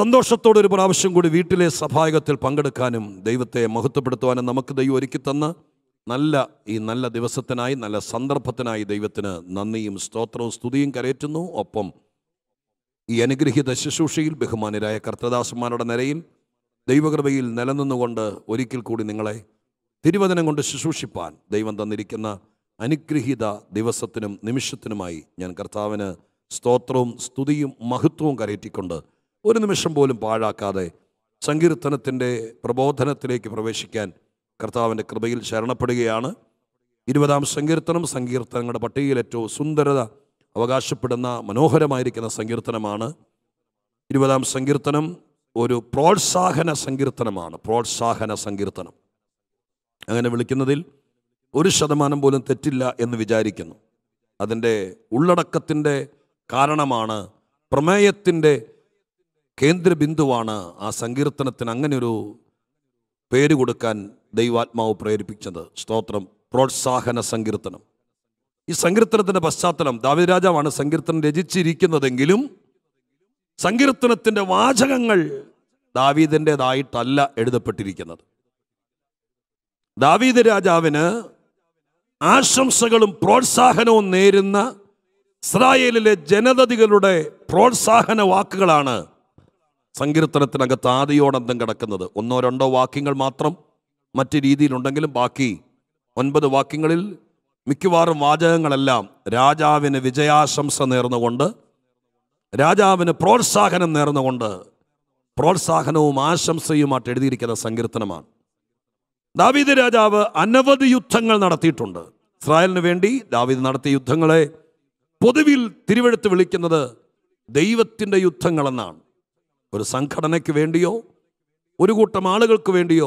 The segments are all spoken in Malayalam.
സന്തോഷത്തോടെ ഒരു പ്രാവശ്യം കൂടി വീട്ടിലെ സഭായകത്തിൽ പങ്കെടുക്കാനും ദൈവത്തെ മഹത്വപ്പെടുത്തുവാനും നമുക്ക് ദൈവം ഒരുക്കി തന്ന നല്ല ഈ നല്ല ദിവസത്തിനായി നല്ല സന്ദർഭത്തിനായി ദൈവത്തിന് നന്ദിയും സ്തോത്രവും സ്തുതിയും കരയറ്റുന്നു ഒപ്പം ഈ അനുഗ്രഹീത ശുശ്രൂഷയിൽ ബഹുമാനരായ കർത്തദാസന്മാരുടെ നിരയിൽ ദൈവകൃപയിൽ നിലനിന്നുകൊണ്ട് ഒരിക്കൽ കൂടി നിങ്ങളെ തിരുവചനം കൊണ്ട് ശുശ്രൂഷിപ്പാൻ ദൈവം തന്നിരിക്കുന്ന അനുഗ്രഹീത ദിവസത്തിനും നിമിഷത്തിനുമായി ഞാൻ കർത്താവിന് സ്തോത്രവും സ്തുതിയും മഹത്വവും കരയറ്റിക്കൊണ്ട് ഒരു നിമിഷം പോലും പാഴാക്കാതെ സങ്കീർത്തനത്തിൻ്റെ പ്രബോധനത്തിലേക്ക് പ്രവേശിക്കാൻ കർത്താവിൻ്റെ കൃപയിൽ ശരണപ്പെടുകയാണ് ഇരുപതാം സങ്കീർത്തനം സങ്കീർത്തനങ്ങളുടെ പട്ടികയിൽ ഏറ്റവും സുന്ദരത അവകാശപ്പെടുന്ന മനോഹരമായിരിക്കുന്ന സങ്കീർത്തനമാണ് ഇരുപതാം സങ്കീർത്തനം ഒരു പ്രോത്സാഹന സങ്കീർത്തനമാണ് പ്രോത്സാഹന സങ്കീർത്തനം അങ്ങനെ വിളിക്കുന്നതിൽ ഒരു ശതമാനം പോലും തെറ്റില്ല എന്ന് വിചാരിക്കുന്നു അതിൻ്റെ ഉള്ളടക്കത്തിൻ്റെ കാരണമാണ് പ്രമേയത്തിൻ്റെ കേന്ദ്രബിന്ദുവാണ് ആ സങ്കീർത്തനത്തിന് അങ്ങനെ ഒരു പേര് കൊടുക്കാൻ ദൈവാത്മാവ് പ്രേരിപ്പിച്ചത് സ്തോത്രം പ്രോത്സാഹന സങ്കീർത്തനം ഈ സങ്കീർത്തനത്തിന്റെ പശ്ചാത്തലം ദാവീദ് രാജാവാണ് സങ്കീർത്തനം രചിച്ചിരിക്കുന്നതെങ്കിലും സങ്കീർത്തനത്തിന്റെ വാചകങ്ങൾ ദാവീദിൻ്റെതായിട്ടല്ല എഴുതപ്പെട്ടിരിക്കുന്നത് ദാവീദ് രാജാവിന് ആശംസകളും പ്രോത്സാഹനവും നേരുന്ന ഇസ്രായേലിലെ ജനതതികളുടെ പ്രോത്സാഹന വാക്കുകളാണ് സങ്കീർത്തനത്തിനകത്ത് ആദിയോടന്തം കിടക്കുന്നത് ഒന്നോ രണ്ടോ വാക്യങ്ങൾ മാത്രം മറ്റ് രീതിയിലുണ്ടെങ്കിലും ബാക്കി ഒൻപത് വാക്യങ്ങളിൽ മിക്കവാറും വാചകങ്ങളെല്ലാം രാജാവിന് വിജയാശംസ നേർന്നുകൊണ്ട് രാജാവിന് പ്രോത്സാഹനം നേർന്നുകൊണ്ട് പ്രോത്സാഹനവും ആശംസയുമായിട്ട് എഴുതിയിരിക്കുന്ന സങ്കീർത്തനമാണ് ദാവീദ് രാജാവ് അനവധി യുദ്ധങ്ങൾ നടത്തിയിട്ടുണ്ട് ഇസ്രായേലിന് വേണ്ടി ദാവീദ് നടത്തിയ യുദ്ധങ്ങളെ പൊതുവിൽ തിരുവെഴുത്ത് വിളിക്കുന്നത് ദൈവത്തിൻ്റെ യുദ്ധങ്ങളെന്നാണ് ഒരു സംഘടനയ്ക്ക് വേണ്ടിയോ ഒരു കൂട്ടം ആളുകൾക്ക് വേണ്ടിയോ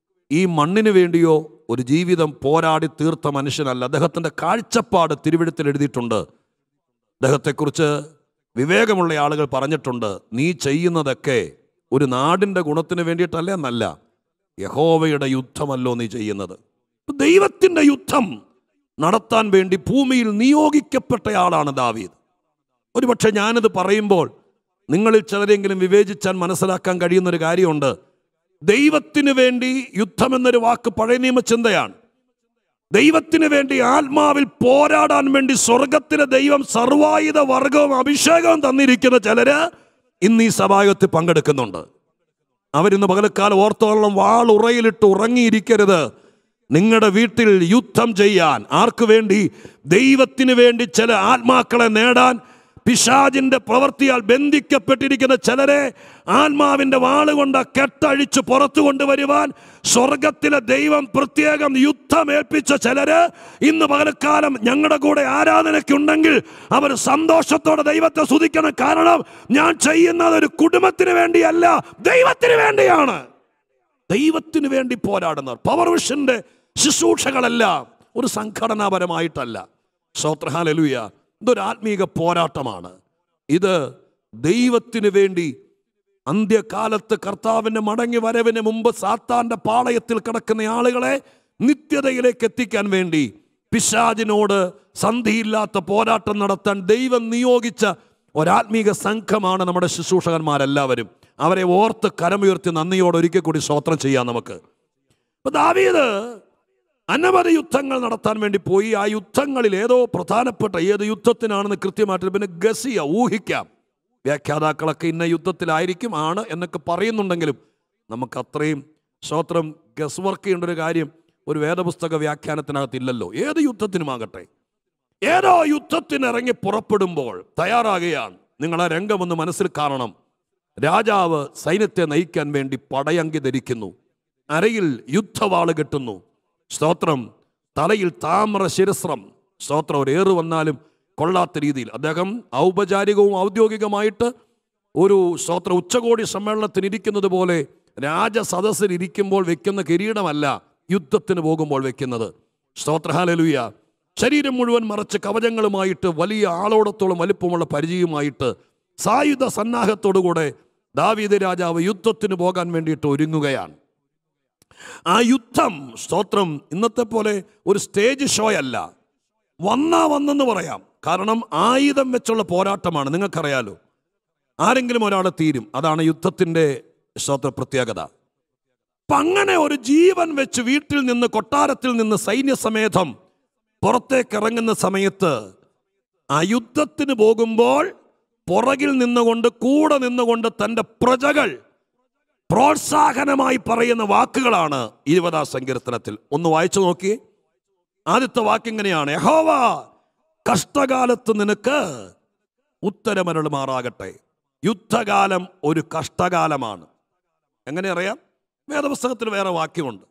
ഈ മണ്ണിന് വേണ്ടിയോ ഒരു ജീവിതം പോരാടി തീർത്ത മനുഷ്യനല്ല അദ്ദേഹത്തിൻ്റെ കാഴ്ചപ്പാട് തിരുവെഴുത്തിൽ എഴുതിയിട്ടുണ്ട് അദ്ദേഹത്തെക്കുറിച്ച് വിവേകമുള്ള ആളുകൾ പറഞ്ഞിട്ടുണ്ട് നീ ചെയ്യുന്നതൊക്കെ ഒരു നാടിൻ്റെ ഗുണത്തിന് വേണ്ടിയിട്ടല്ല എന്നല്ല യഹോവയുടെ യുദ്ധമല്ലോ നീ ചെയ്യുന്നത് ദൈവത്തിൻ്റെ യുദ്ധം നടത്താൻ വേണ്ടി ഭൂമിയിൽ നിയോഗിക്കപ്പെട്ടയാളാണ് ദാവീദ് ഒരുപക്ഷെ ഞാനിത് പറയുമ്പോൾ നിങ്ങളിൽ ചിലരെങ്കിലും വിവേചിച്ചാൽ മനസ്സിലാക്കാൻ കഴിയുന്ന ഒരു കാര്യമുണ്ട് ദൈവത്തിന് വേണ്ടി യുദ്ധം എന്നൊരു വാക്ക് പഴയ നിയമചിന്തയാണ് ദൈവത്തിന് വേണ്ടി ആത്മാവിൽ പോരാടാൻ വേണ്ടി സ്വർഗത്തിലെ ദൈവം സർവായുധ വർഗവും അഭിഷേകവും തന്നിരിക്കുന്ന ചിലര് ഇന്ന് ഈ സഭായത്തിൽ പങ്കെടുക്കുന്നുണ്ട് അവരിന്ന് പകലക്കാലം ഓർത്തോളം വാളുറയിലിട്ട് ഉറങ്ങിയിരിക്കരുത് നിങ്ങളുടെ വീട്ടിൽ യുദ്ധം ചെയ്യാൻ ആർക്കു വേണ്ടി ദൈവത്തിന് വേണ്ടി ചില ആത്മാക്കളെ നേടാൻ പിശാജിന്റെ പ്രവൃത്തിയാൽ ബന്ധിക്കപ്പെട്ടിരിക്കുന്ന ചിലരെ ആത്മാവിന്റെ വാളുകൊണ്ട് കെട്ടഴിച്ച് പുറത്തു കൊണ്ടുവരുവാൻ സ്വർഗത്തിലെ ദൈവം പ്രത്യേകം യുദ്ധമേൽപ്പിച്ച ചിലര് ഇന്ന് പകലക്കാലം ഞങ്ങളുടെ കൂടെ ആരാധനയ്ക്കുണ്ടെങ്കിൽ അവർ സന്തോഷത്തോടെ ദൈവത്തെ സ്തുതിക്കണം കാരണം ഞാൻ ചെയ്യുന്നത് ഒരു കുടുംബത്തിന് വേണ്ടിയല്ല ദൈവത്തിന് വേണ്ടിയാണ് ദൈവത്തിന് വേണ്ടി പോരാടുന്നവർ പവർ വിഷന്റെ ശുശ്രൂഷകളെല്ലാം ഒരു സംഘടനാപരമായിട്ടല്ല ശ്രോത്രഹാലലുയ ഇതൊരു ആത്മീക പോരാട്ടമാണ് ഇത് ദൈവത്തിന് വേണ്ടി അന്ത്യകാലത്ത് കർത്താവിന്റെ മടങ്ങി വരവിന് മുമ്പ് സാത്താന്റെ പാളയത്തിൽ കിടക്കുന്ന ആളുകളെ നിത്യതയിലേക്ക് എത്തിക്കാൻ വേണ്ടി പിശാജിനോട് സന്ധിയില്ലാത്ത പോരാട്ടം നടത്താൻ ദൈവം നിയോഗിച്ച ഒരാത്മീക സംഘമാണ് നമ്മുടെ ശുശ്രൂഷകന്മാരെല്ലാവരും അവരെ ഓർത്ത് കരമുയർത്തി നന്ദിയോടെ ഒരിക്കൽ കൂടി സ്തോത്രം ചെയ്യാം നമുക്ക് അപ്പൊ ദാവീദ് അനവധി യുദ്ധങ്ങൾ നടത്താൻ വേണ്ടി പോയി ആ യുദ്ധങ്ങളിൽ ഏതോ പ്രധാനപ്പെട്ട ഏത് യുദ്ധത്തിനാണെന്ന് കൃത്യമായിട്ട് പിന്നെ ഗസിയ ഊഹിക്കാം വ്യാഖ്യാതാക്കളൊക്കെ ഇന്ന യുദ്ധത്തിലായിരിക്കും ആണ് എന്നൊക്കെ പറയുന്നുണ്ടെങ്കിലും നമുക്ക് അത്രയും സ്തോത്രം ഗസ് വർക്ക് ചെയ്യേണ്ട ഒരു കാര്യം ഒരു വേദപുസ്തക വ്യാഖ്യാനത്തിനകത്തില്ലല്ലോ ഏത് യുദ്ധത്തിനുമാകട്ടെ ഏതോ യുദ്ധത്തിന് ഇറങ്ങി പുറപ്പെടുമ്പോൾ തയ്യാറാകുകയാണ് നിങ്ങൾ ആ രംഗമൊന്ന് മനസ്സിൽ കാണണം രാജാവ് സൈന്യത്തെ നയിക്കാൻ വേണ്ടി പടയങ്കി ധരിക്കുന്നു അരയിൽ യുദ്ധവാള് കെട്ടുന്നു സ്തോത്രം തലയിൽ താമ്ര ശിരസ്രം സ്തോത്രം ഒരു ഏറ് വന്നാലും കൊള്ളാത്ത രീതിയിൽ അദ്ദേഹം ഔപചാരികവും ഔദ്യോഗികമായിട്ട് ഒരു സ്തോത്ര ഉച്ചകോടി സമ്മേളനത്തിന് ഇരിക്കുന്നത് പോലെ രാജസദസ്സിൽ ഇരിക്കുമ്പോൾ വെക്കുന്ന കിരീടമല്ല യുദ്ധത്തിന് പോകുമ്പോൾ വെക്കുന്നത് സ്തോത്രഹാലലുയ ശരീരം മുഴുവൻ മറച്ച് കവചങ്ങളുമായിട്ട് വലിയ ആളോടത്തോളം വലിപ്പമുള്ള പരിചയവുമായിട്ട് സായുധ സന്നാഹത്തോടുകൂടെ ദാവീദ് രാജാവ് യുദ്ധത്തിന് പോകാൻ വേണ്ടിയിട്ട് ഒരുങ്ങുകയാണ് ആ യുദ്ധം സ്തോത്രം ഇന്നത്തെ പോലെ ഒരു സ്റ്റേജ് ഷോ അല്ല വന്നാ വന്നെന്ന് പറയാം കാരണം ആയുധം വെച്ചുള്ള പോരാട്ടമാണ് നിങ്ങൾക്കറിയാലോ ആരെങ്കിലും ഒരാൾ തീരും അതാണ് യുദ്ധത്തിൻ്റെ സ്തോത്ര പ്രത്യേകത അപ്പൊ അങ്ങനെ ഒരു ജീവൻ വെച്ച് വീട്ടിൽ നിന്ന് കൊട്ടാരത്തിൽ നിന്ന് സൈന്യസമേതം പുറത്തേക്ക് ഇറങ്ങുന്ന സമയത്ത് ആ യുദ്ധത്തിന് പോകുമ്പോൾ പുറകിൽ നിന്നുകൊണ്ട് കൂടെ നിന്നുകൊണ്ട് തൻ്റെ പ്രജകൾ പ്രോത്സാഹനമായി പറയുന്ന വാക്കുകളാണ് ഇരുപതാം സങ്കീർത്തനത്തിൽ ഒന്ന് വായിച്ചു നോക്കി ആദ്യത്തെ വാക്കിങ്ങനെയാണ് യഹോവ കഷ്ടകാലത്ത് നിനക്ക് ഉത്തരമരളുമാറാകട്ടെ യുദ്ധകാലം ഒരു കഷ്ടകാലമാണ് എങ്ങനെ അറിയാം വേദപുസ്തകത്തിൽ വേറെ വാക്യമുണ്ട്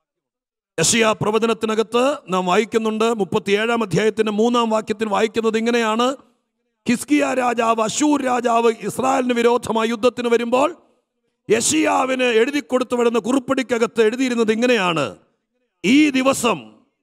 യഷിയ പ്രവചനത്തിനകത്ത് നാം വായിക്കുന്നുണ്ട് മുപ്പത്തിയേഴാം അധ്യായത്തിന്റെ മൂന്നാം വാക്യത്തിൽ വായിക്കുന്നത് ഇങ്ങനെയാണ് ഹിസ്കിയ രാജാവ് അശൂർ രാജാവ് ഇസ്രായേലിന് വിരോധമായി യുദ്ധത്തിന് വരുമ്പോൾ യഷിയാവിന് എഴുതി കൊടുത്തു വിടുന്ന കുറിപ്പടിക്കകത്ത് എഴുതിയിരുന്നത് ഇങ്ങനെയാണ് ഈ ദിവസം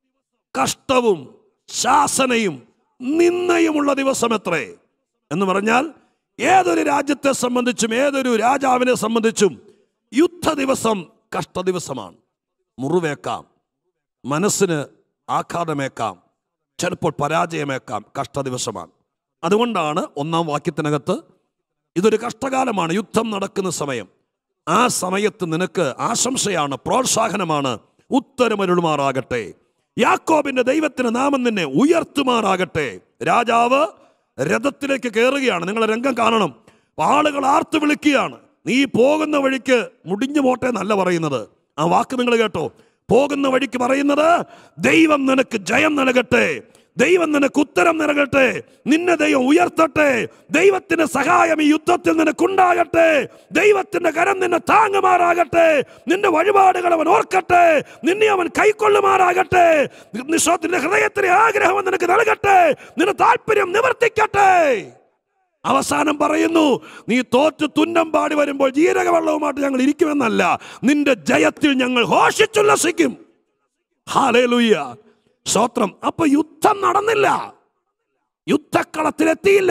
കഷ്ടവും ശാസനയും നിന്നയുമുള്ള ദിവസം എത്രേ എന്ന് പറഞ്ഞാൽ ഏതൊരു രാജ്യത്തെ സംബന്ധിച്ചും ഏതൊരു രാജാവിനെ സംബന്ധിച്ചും യുദ്ധ ദിവസം കഷ്ട ദിവസമാണ് മുറിവേക്കാം മനസ്സിന് ആഘാതമേക്കാം ചിലപ്പോൾ പരാജയമേക്കാം കഷ്ട ദിവസമാണ് അതുകൊണ്ടാണ് ഒന്നാം വാക്യത്തിനകത്ത് ഇതൊരു കഷ്ടകാലമാണ് യുദ്ധം നടക്കുന്ന സമയം ആ സമയത്ത് നിനക്ക് ആശംസയാണ് പ്രോത്സാഹനമാണ് ഉത്തരമരുളുമാറാകട്ടെ യാക്കോബിന്റെ ദൈവത്തിന് നാമം നിന്നെ ഉയർത്തുമാറാകട്ടെ രാജാവ് രഥത്തിലേക്ക് കയറുകയാണ് നിങ്ങൾ രംഗം കാണണം ആളുകൾ ആർത്തു വിളിക്കുകയാണ് നീ പോകുന്ന വഴിക്ക് മുടിഞ്ഞു പോട്ടെ എന്നല്ല പറയുന്നത് ആ വാക്ക് നിങ്ങൾ കേട്ടോ പോകുന്ന വഴിക്ക് പറയുന്നത് ദൈവം നിനക്ക് ജയം നൽകട്ടെ ദൈവം നിനക്ക് ഉത്തരം നൽകട്ടെ നിന്നെ ദൈവം ഉയർത്തട്ടെ ദൈവത്തിന്റെ സഹായം ഈ യുദ്ധത്തിൽ നിനക്കുണ്ടാകട്ടെ ദൈവത്തിന്റെ കരം നിന്നെ താങ്ങുമാറാകട്ടെ നിന്റെ വഴിപാടുകൾ അവൻ ഓർക്കട്ടെ നിന്നെ അവൻ കൈക്കൊള്ളുമാറാകട്ടെ നിന്റെ ഹൃദയത്തിലെ ആഗ്രഹം നിനക്ക് നൽകട്ടെ നിന്റെ താല്പര്യം നിവർത്തിക്കട്ടെ അവസാനം പറയുന്നു നീ തോറ്റ് തുന്നം പാടി വരുമ്പോൾ ജീരകവെള്ളവുമായിട്ട് ഞങ്ങൾ ഇരിക്കുമെന്നല്ല നിന്റെ ജയത്തിൽ ഞങ്ങൾ ഘോഷിച്ചുല്ലസിക്കും ഹാലേലുയ്യ സ്തോത്രം അപ്പൊ യുദ്ധം നടന്നില്ല യുദ്ധക്കളത്തിലെത്തിയില്ല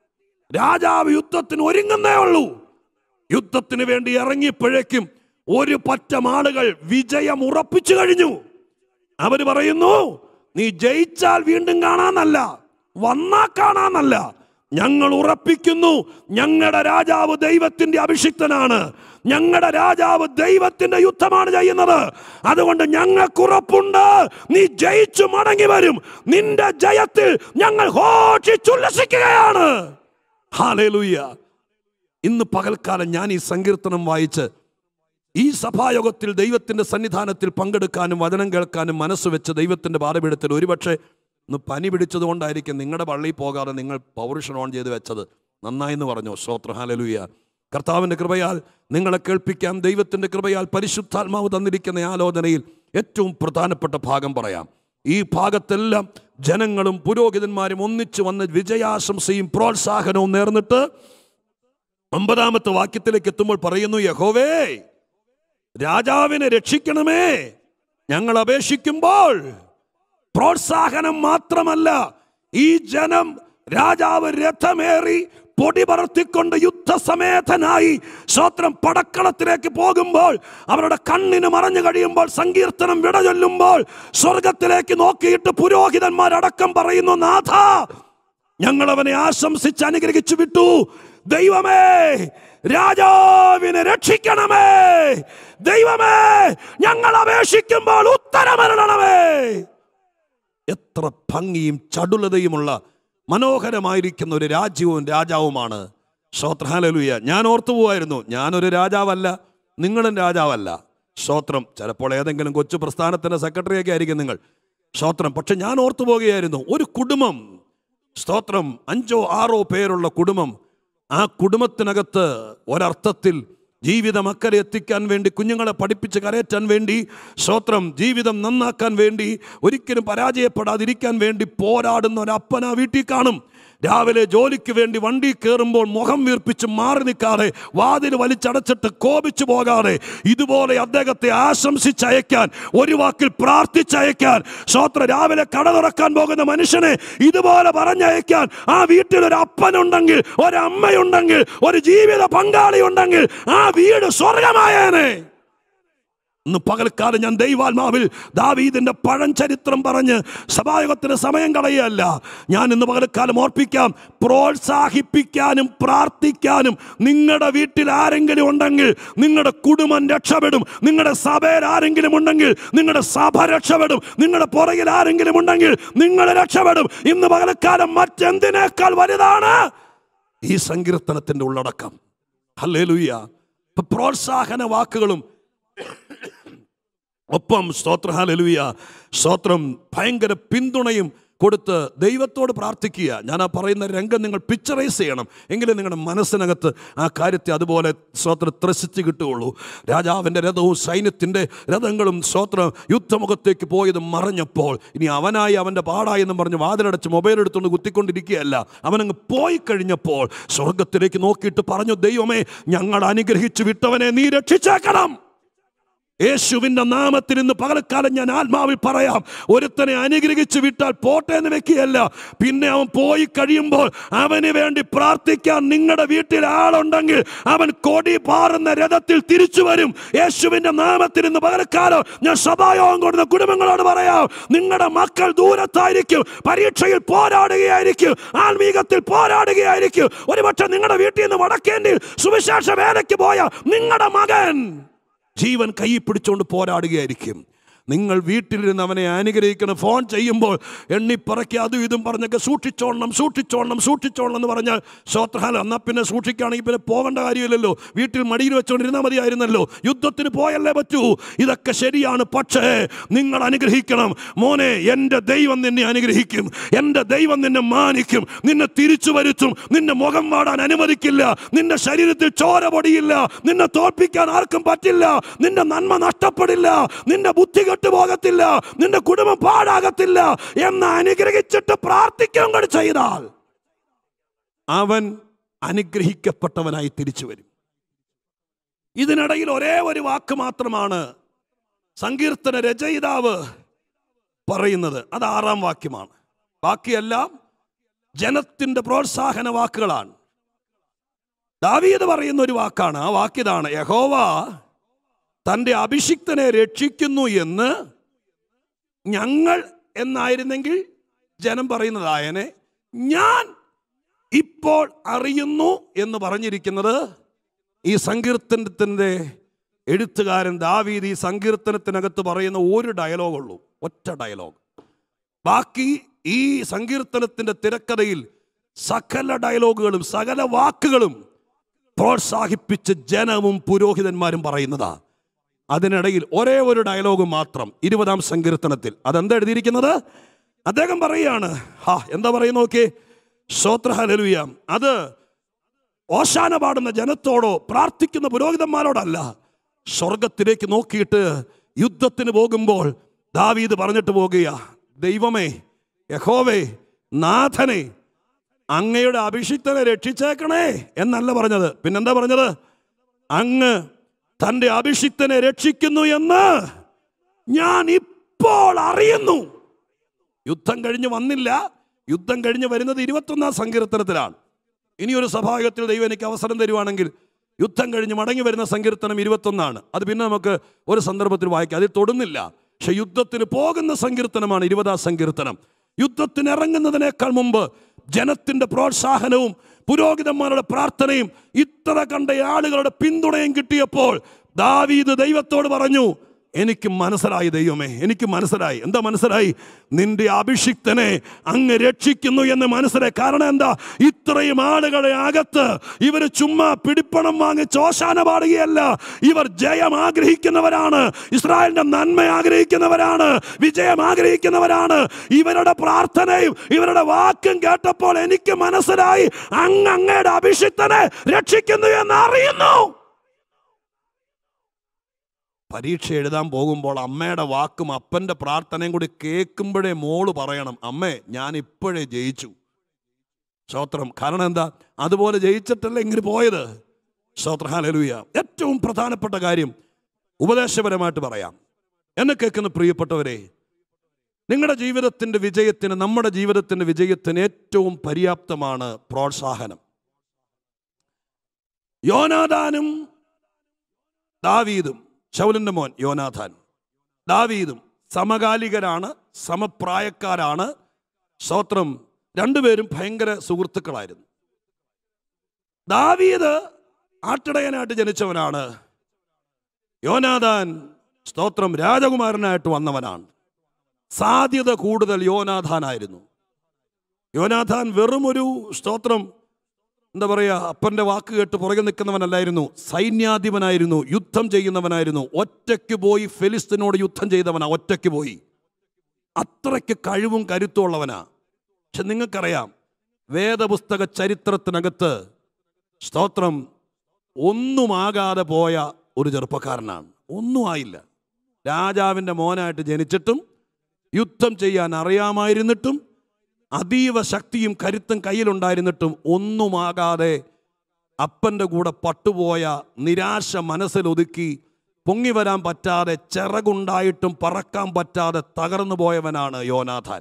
രാജാവ് യുദ്ധത്തിന് ഒരുങ്ങുന്നേ ഉള്ളൂ യുദ്ധത്തിന് വേണ്ടി ഇറങ്ങിയപ്പോഴേക്കും ഒരു പറ്റം ആളുകൾ വിജയം ഉറപ്പിച്ചു കഴിഞ്ഞു അവര് പറയുന്നു നീ ജയിച്ചാൽ വീണ്ടും കാണാന്നല്ല വന്നാ കാണാന്നല്ല ഞങ്ങൾ ഉറപ്പിക്കുന്നു ഞങ്ങളുടെ രാജാവ് ദൈവത്തിന്റെ അഭിഷിക്തനാണ് ഞങ്ങളുടെ രാജാവ് ദൈവത്തിന്റെ യുദ്ധമാണ് ചെയ്യുന്നത് അതുകൊണ്ട് ഞങ്ങൾക്കുറപ്പുണ്ട് നീ ജയിച്ചു മടങ്ങി വരും നിന്റെ ജയത്തിൽ ഞങ്ങൾ ഘോഷിച്ചുല്ലസിക്കുകയാണ് ഹാലേലൂയ്യ ഇന്ന് പകൽക്കാലം ഞാൻ ഈ സങ്കീർത്തനം വായിച്ച് ഈ സഭായോഗത്തിൽ ദൈവത്തിന്റെ സന്നിധാനത്തിൽ പങ്കെടുക്കാനും വചനം കേൾക്കാനും മനസ്സ് വെച്ച് ദൈവത്തിന്റെ പാതപീഠത്തിൽ ഒരുപക്ഷെ ഇന്ന് പനി പിടിച്ചത് കൊണ്ടായിരിക്കും നിങ്ങളുടെ പള്ളിയിൽ പോകാതെ നിങ്ങൾ പൗരുഷൻ ഓൺ ചെയ്ത് വെച്ചത് നന്നായി എന്ന് പറഞ്ഞു ശ്രോത്ര ഹാലലുയ കർത്താവിൻ്റെ കൃപയാൽ നിങ്ങളെ കേൾപ്പിക്കാൻ ദൈവത്തിൻ്റെ കൃപയാൽ പരിശുദ്ധാത്മാവ് തന്നിരിക്കുന്ന ആലോചനയിൽ ഏറ്റവും പ്രധാനപ്പെട്ട ഭാഗം പറയാം ഈ ഭാഗത്തെല്ലാം ജനങ്ങളും പുരോഹിതന്മാരും ഒന്നിച്ചു വന്ന് വിജയാശംസയും പ്രോത്സാഹനവും നേർന്നിട്ട് ഒമ്പതാമത്തെ വാക്യത്തിലേക്ക് എത്തുമ്പോൾ പറയുന്നു യഹോവേ രാജാവിനെ രക്ഷിക്കണമേ ഞങ്ങൾ അപേക്ഷിക്കുമ്പോൾ പ്രോത്സാഹനം മാത്രമല്ല ഈ ജനം രാജാവ് രഥമേറി പൊടി പറത്തിക്കൊണ്ട് യുദ്ധസമേതനായി സ്വത്രം പടക്കളത്തിലേക്ക് പോകുമ്പോൾ അവരുടെ കണ്ണിന് മറഞ്ഞു കഴിയുമ്പോൾ സങ്കീർത്തനം വിട ചൊല്ലുമ്പോൾ സ്വർഗത്തിലേക്ക് നോക്കിയിട്ട് പുരോഹിതന്മാരടക്കം പറയുന്നു നാഥ ഞങ്ങൾ അവനെ ആശംസിച്ച് അനുഗ്രഹിച്ചു വിട്ടു ദൈവമേ രാജാവിനെ രക്ഷിക്കണമേ ദൈവമേ ഞങ്ങൾ അപേക്ഷിക്കുമ്പോൾ ഉത്തരമരണമേ എത്ര ഭംഗിയും ചടുലതയുമുള്ള മനോഹരമായിരിക്കുന്ന ഒരു രാജ്യവും രാജാവുമാണ് ശ്രോത്രഹാലലുയ ഞാൻ ഓർത്തു പോവായിരുന്നു ഞാനൊരു രാജാവല്ല നിങ്ങളും രാജാവല്ല ശ്രോത്രം ചിലപ്പോൾ ഏതെങ്കിലും കൊച്ചു പ്രസ്ഥാനത്തിൻ്റെ സെക്രട്ടറിയൊക്കെ ആയിരിക്കും നിങ്ങൾ ശ്രോത്രം പക്ഷെ ഞാൻ ഓർത്തു പോകുകയായിരുന്നു ഒരു കുടുംബം സ്തോത്രം അഞ്ചോ ആറോ പേരുള്ള കുടുംബം ആ കുടുംബത്തിനകത്ത് ഒരർത്ഥത്തിൽ ജീവിതം അക്കരെ എത്തിക്കാൻ വേണ്ടി കുഞ്ഞുങ്ങളെ പഠിപ്പിച്ച് കരയറ്റാൻ വേണ്ടി സ്തോത്രം ജീവിതം നന്നാക്കാൻ വേണ്ടി ഒരിക്കലും പരാജയപ്പെടാതിരിക്കാൻ വേണ്ടി പോരാടുന്ന ഒരു അപ്പന വീട്ടിൽ കാണും രാവിലെ ജോലിക്ക് വേണ്ടി വണ്ടി കയറുമ്പോൾ മുഖം വീർപ്പിച്ച് മാറി നിൽക്കാതെ വാതിൽ വലിച്ചടച്ചിട്ട് കോപിച്ചു പോകാതെ ഇതുപോലെ അദ്ദേഹത്തെ ആശംസിച്ചയക്കാൻ ഒരു വാക്കിൽ പ്രാർത്ഥിച്ചയക്കാൻ ശ്രോത്ര രാവിലെ കട തുറക്കാൻ പോകുന്ന മനുഷ്യനെ ഇതുപോലെ പറഞ്ഞയക്കാൻ ആ വീട്ടിൽ ഒരു അപ്പനുണ്ടെങ്കിൽ ഒരമ്മയുണ്ടെങ്കിൽ ഒരു ജീവിത പങ്കാളി ഉണ്ടെങ്കിൽ ആ വീട് സ്വർഗമായേനെ ഇന്ന് പകൽക്കാലം ഞാൻ ദൈവാത്മാവിൽ ദാവീദിന്റെ പഴഞ്ചരിത്രം പറഞ്ഞ് സഭായോഗത്തിന് സമയം കളയല്ല ഞാൻ ഇന്ന് പകൽക്കാലം ഓർപ്പിക്കാം പ്രോത്സാഹിപ്പിക്കാനും പ്രാർത്ഥിക്കാനും നിങ്ങളുടെ വീട്ടിൽ ആരെങ്കിലും ഉണ്ടെങ്കിൽ നിങ്ങളുടെ കുടുംബം രക്ഷപ്പെടും നിങ്ങളുടെ സഭയിൽ ആരെങ്കിലും ഉണ്ടെങ്കിൽ നിങ്ങളുടെ സഭ രക്ഷപ്പെടും നിങ്ങളുടെ പുറകിൽ ആരെങ്കിലും ഉണ്ടെങ്കിൽ നിങ്ങൾ രക്ഷപ്പെടും ഇന്ന് പകൽക്കാലം മറ്റെന്തിനേക്കാൾ വലുതാണ് ഈ സങ്കീർത്തനത്തിന്റെ ഉള്ളടക്കം ഹല്ലേലൂയ ഇപ്പൊ പ്രോത്സാഹന വാക്കുകളും ഒപ്പം സ്തോത്ര ഹാലലുയ സ്തോത്രം ഭയങ്കര പിന്തുണയും കൊടുത്ത് ദൈവത്തോട് പ്രാർത്ഥിക്കുക ഞാൻ ആ പറയുന്ന രംഗം നിങ്ങൾ പിക്ചറൈസ് ചെയ്യണം എങ്കിലേ നിങ്ങളുടെ മനസ്സിനകത്ത് ആ കാര്യത്തെ അതുപോലെ സ്തോത്രം ത്രസിച്ച് കിട്ടുകയുള്ളൂ രാജാവിൻ്റെ രഥവും സൈന്യത്തിൻ്റെ രഥങ്ങളും സ്തോത്രം യുദ്ധമുഖത്തേക്ക് പോയത് മറഞ്ഞപ്പോൾ ഇനി അവനായി അവൻ്റെ പാടായി എന്ന് പറഞ്ഞ് വാതിലടച്ച് മൊബൈൽ എടുത്തുകൊണ്ട് കുത്തിക്കൊണ്ടിരിക്കുകയല്ല അവനങ്ങ് പോയി കഴിഞ്ഞപ്പോൾ സ്വർഗത്തിലേക്ക് നോക്കിയിട്ട് പറഞ്ഞു ദൈവമേ ഞങ്ങൾ അനുഗ്രഹിച്ചു വിട്ടവനെ നീ രക്ഷിച്ചേക്കണം യേശുവിന്റെ നാമത്തിൽ ഇന്ന് പകൽക്കാലം ഞാൻ ആത്മാവിൽ പറയാം ഒരുത്തനെ അനുഗ്രഹിച്ചു വിട്ടാൽ പോട്ടെ എന്ന് വെക്കുകയല്ല പിന്നെ അവൻ പോയി കഴിയുമ്പോൾ അവന് വേണ്ടി പ്രാർത്ഥിക്കാൻ നിങ്ങളുടെ വീട്ടിൽ ആളുണ്ടെങ്കിൽ അവൻ കൊടി പാറുന്ന രഥത്തിൽ തിരിച്ചു വരും യേശുവിന്റെ നാമത്തിൽ ഇന്ന് പകൽക്കാലം ഞാൻ സഭായോഗം കൊടുത്ത കുടുംബങ്ങളോട് പറയാം നിങ്ങളുടെ മക്കൾ ദൂരത്തായിരിക്കും പരീക്ഷയിൽ പോരാടുകയായിരിക്കും ആത്മീകത്തിൽ പോരാടുകയായിരിക്കും ഒരുപക്ഷെ നിങ്ങളുടെ വീട്ടിൽ നിന്ന് വടക്കേണ്ടി സുവിശേഷ വേലയ്ക്ക് പോയ നിങ്ങളുടെ മകൻ ജീവൻ കൈ പിടിച്ചുകൊണ്ട് പോരാടുകയായിരിക്കും നിങ്ങൾ വീട്ടിലിരുന്ന് അവനെ അനുഗ്രഹിക്കണം ഫോൺ ചെയ്യുമ്പോൾ എണ്ണിപ്പറക്കി അതും ഇതും പറഞ്ഞൊക്കെ സൂക്ഷിച്ചോളണം സൂക്ഷിച്ചോളണം സൂക്ഷിച്ചോളണം എന്ന് പറഞ്ഞാൽ ശ്രോത്രഹാലം എന്നാൽ പിന്നെ സൂക്ഷിക്കുകയാണെങ്കിൽ പിന്നെ പോകേണ്ട കാര്യമില്ലല്ലോ വീട്ടിൽ മടിയിൽ വെച്ചുകൊണ്ടിരുന്നാൽ മതിയായിരുന്നല്ലോ യുദ്ധത്തിന് പോയല്ലേ പറ്റൂ ഇതൊക്കെ ശരിയാണ് പക്ഷേ നിങ്ങൾ അനുഗ്രഹിക്കണം മോനെ എൻ്റെ ദൈവം നിന്നെ അനുഗ്രഹിക്കും എൻ്റെ ദൈവം നിന്നെ മാനിക്കും നിന്നെ തിരിച്ചു വരുത്തും നിന്നെ മുഖം വാടാൻ അനുവദിക്കില്ല നിന്റെ ശരീരത്തിൽ ചോര പൊടിയില്ല നിന്നെ തോൽപ്പിക്കാൻ ആർക്കും പറ്റില്ല നിന്റെ നന്മ നഷ്ടപ്പെടില്ല നിന്റെ ബുദ്ധി കെട്ടുപോകത്തില്ല നിന്റെ കുടുംബം പാടാകത്തില്ല എന്ന് അനുഗ്രഹിച്ചിട്ട് പ്രാർത്ഥിക്കുകയും കൂടി ചെയ്താൽ അവൻ അനുഗ്രഹിക്കപ്പെട്ടവനായി തിരിച്ചു വരും ഇതിനിടയിൽ ഒരേ ഒരു വാക്ക് മാത്രമാണ് സങ്കീർത്തന രചയിതാവ് പറയുന്നത് അത് ആറാം വാക്യമാണ് ബാക്കിയെല്ലാം ജനത്തിന്റെ പ്രോത്സാഹന വാക്കുകളാണ് ദാവീദ് പറയുന്ന ഒരു വാക്കാണ് ആ വാക്കിതാണ് യഹോവ തൻ്റെ അഭിഷിക്തനെ രക്ഷിക്കുന്നു എന്ന് ഞങ്ങൾ എന്നായിരുന്നെങ്കിൽ ജനം പറയുന്നതായനെ ഞാൻ ഇപ്പോൾ അറിയുന്നു എന്ന് പറഞ്ഞിരിക്കുന്നത് ഈ സങ്കീർത്തനത്തിൻ്റെ എഴുത്തുകാരൻ ദാവീദ് ഈ സങ്കീർത്തനത്തിനകത്ത് പറയുന്ന ഒരു ഡയലോഗുള്ളൂ ഒറ്റ ഡയലോഗ് ബാക്കി ഈ സങ്കീർത്തനത്തിൻ്റെ തിരക്കഥയിൽ സകല ഡയലോഗുകളും സകല വാക്കുകളും പ്രോത്സാഹിപ്പിച്ച് ജനവും പുരോഹിതന്മാരും പറയുന്നതാ അതിനിടയിൽ ഒരേ ഒരു ഡയലോഗ് മാത്രം ഇരുപതാം സങ്കീർത്തനത്തിൽ അതെന്താ എഴുതിയിരിക്കുന്നത് അദ്ദേഹം പറയുകയാണ് ഹാ എന്താ പറയുന്ന നോക്കി ശ്രോത്രഹലലുയ അത് ഓശാന പാടുന്ന ജനത്തോടോ പ്രാർത്ഥിക്കുന്ന പുരോഹിതന്മാരോടല്ല സ്വർഗത്തിലേക്ക് നോക്കിയിട്ട് യുദ്ധത്തിന് പോകുമ്പോൾ ദാവീദ് പറഞ്ഞിട്ട് പോകുക ദൈവമേ യഹോവേ നാഥനെ അങ്ങയുടെ അഭിഷിക്തനെ രക്ഷിച്ചേക്കണേ എന്നല്ല പറഞ്ഞത് പിന്നെന്താ പറഞ്ഞത് അങ്ങ് തൻ്റെ അഭിഷിക്തനെ രക്ഷിക്കുന്നു എന്ന് ഞാൻ ഇപ്പോൾ അറിയുന്നു യുദ്ധം കഴിഞ്ഞ് വന്നില്ല യുദ്ധം കഴിഞ്ഞ് വരുന്നത് ഇരുപത്തൊന്നാം സങ്കീർത്തനത്തിലാണ് ഇനി ഒരു സഭായോഗത്തിൽ ദൈവം എനിക്ക് അവസരം തരുവാണെങ്കിൽ യുദ്ധം കഴിഞ്ഞ് മടങ്ങി വരുന്ന സങ്കീർത്തനം ഇരുപത്തൊന്നാണ് അത് പിന്നെ നമുക്ക് ഒരു സന്ദർഭത്തിൽ വായിക്കാം അതിൽ തൊടുന്നില്ല പക്ഷെ യുദ്ധത്തിന് പോകുന്ന സങ്കീർത്തനമാണ് ഇരുപതാം സങ്കീർത്തനം യുദ്ധത്തിന് ഇറങ്ങുന്നതിനേക്കാൾ മുമ്പ് ജനത്തിന്റെ പ്രോത്സാഹനവും പുരോഹിതന്മാരുടെ പ്രാർത്ഥനയും ഇത്ര കണ്ട ആളുകളുടെ പിന്തുണയും കിട്ടിയപ്പോൾ ദാവീദ് ദൈവത്തോട് പറഞ്ഞു എനിക്ക് മനസ്സിലായി ദൈവമേ എനിക്ക് മനസ്സിലായി എന്താ മനസ്സിലായി നിന്റെ അഭിഷിക്തനെ അങ്ങ് രക്ഷിക്കുന്നു എന്ന് മനസ്സിലായി കാരണം എന്താ ഇത്രയും ആളുകളെ അകത്ത് ഇവർ ചുമ്മാ പിടിപ്പണം വാങ്ങി ചോശാന പാടുകയല്ല ഇവർ ജയം ആഗ്രഹിക്കുന്നവരാണ് ഇസ്രായേലിന്റെ നന്മ ആഗ്രഹിക്കുന്നവരാണ് വിജയം ആഗ്രഹിക്കുന്നവരാണ് ഇവരുടെ പ്രാർത്ഥനയും ഇവരുടെ വാക്കും കേട്ടപ്പോൾ എനിക്ക് മനസ്സിലായി അങ്ങ് അങ്ങയുടെ അഭിഷിക്തനെ രക്ഷിക്കുന്നു എന്ന് അറിയുന്നു പരീക്ഷ എഴുതാൻ പോകുമ്പോൾ അമ്മയുടെ വാക്കും അപ്പൻ്റെ പ്രാർത്ഥനയും കൂടി കേൾക്കുമ്പോഴേ മോള് പറയണം അമ്മേ ഞാൻ ഇപ്പോഴേ ജയിച്ചു സ്തോത്രം കാരണം എന്താ അതുപോലെ ജയിച്ചിട്ടല്ല ഇങ്ങനെ പോയത് സ്തോത്രഹാലലുയ ഏറ്റവും പ്രധാനപ്പെട്ട കാര്യം ഉപദേശപരമായിട്ട് പറയാം എന്നെ കേൾക്കുന്ന പ്രിയപ്പെട്ടവരെ നിങ്ങളുടെ ജീവിതത്തിൻ്റെ വിജയത്തിന് നമ്മുടെ ജീവിതത്തിൻ്റെ വിജയത്തിന് ഏറ്റവും പര്യാപ്തമാണ് പ്രോത്സാഹനം യോനാദാനും ദാവീദും ഷൗലിൻ്റെ മോൻ യോനാഥാൻ ദാവീദും സമകാലികരാണ് സമപ്രായക്കാരാണ് സ്തോത്രം രണ്ടുപേരും ഭയങ്കര സുഹൃത്തുക്കളായിരുന്നു ദാവീദ് ആട്ടിടയനായിട്ട് ജനിച്ചവനാണ് യോനാഥാൻ സ്തോത്രം രാജകുമാരനായിട്ട് വന്നവനാണ് സാധ്യത കൂടുതൽ യോനാഥാനായിരുന്നു യോനാഥാൻ വെറും ഒരു സ്തോത്രം എന്താ പറയുക അപ്പൻ്റെ വാക്ക് കേട്ട് പുറകെ നിൽക്കുന്നവനല്ലായിരുന്നു സൈന്യാധിപനായിരുന്നു യുദ്ധം ചെയ്യുന്നവനായിരുന്നു ഒറ്റയ്ക്ക് പോയി ഫെലിസ്തീനോട് യുദ്ധം ചെയ്തവനാ ഒറ്റയ്ക്ക് പോയി അത്രയ്ക്ക് കഴിവും കരുത്തും ഉള്ളവനാ പക്ഷെ നിങ്ങൾക്കറിയാം വേദപുസ്തക ചരിത്രത്തിനകത്ത് സ്തോത്രം ഒന്നുമാകാതെ പോയ ഒരു ചെറുപ്പക്കാരനാണ് ഒന്നും ആയില്ല രാജാവിൻ്റെ മോനായിട്ട് ജനിച്ചിട്ടും യുദ്ധം ചെയ്യാൻ അറിയാമായിരുന്നിട്ടും അതീവ ശക്തിയും കരുത്തും കയ്യിലുണ്ടായിരുന്നിട്ടും ഒന്നുമാകാതെ അപ്പൻ്റെ കൂടെ പട്ടുപോയ നിരാശ മനസ്സിലൊതുക്കി പൊങ്ങി വരാൻ പറ്റാതെ ചിറകുണ്ടായിട്ടും പറക്കാൻ പറ്റാതെ തകർന്നു പോയവനാണ് യോനാഥാൻ